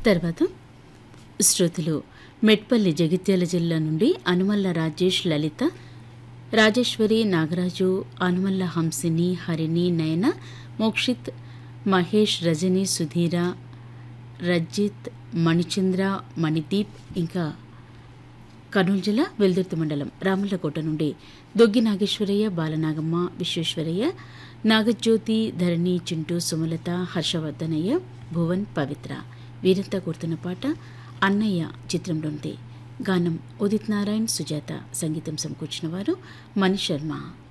తర్వాత శ్రోతలు మెట్పల్లి జగిత్యాల జిల్లా నుండి అనుమల్ల రాజేష్ లలిత రాజేశ్వరి నాగరాజు అనుమల్ల హంసిని హరిణి నయన మోక్షిత్ మహేష్ రజని సుధీర రజిత్ మణిచంద్ర మణిదీప్ ఇంకా కర్నూలు జిల్లా వెల్దుర్తి మండలం రాములకోట నుండి దొగ్గి నాగేశ్వరయ్య బాలనాగమ్మ విశ్వేశ్వరయ్య నాగజ్యోతి ధరణి చింటూ సుమలత హర్షవర్ధనయ్య భువన్ పవిత్ర వీరంతా కోరుతున్న పాట అన్నయ్య చిత్రంలోనిది గానం ఉదిత్ నారాయణ్ సుజాత సంగీతం సమకూర్చిన వారు మణి శర్మ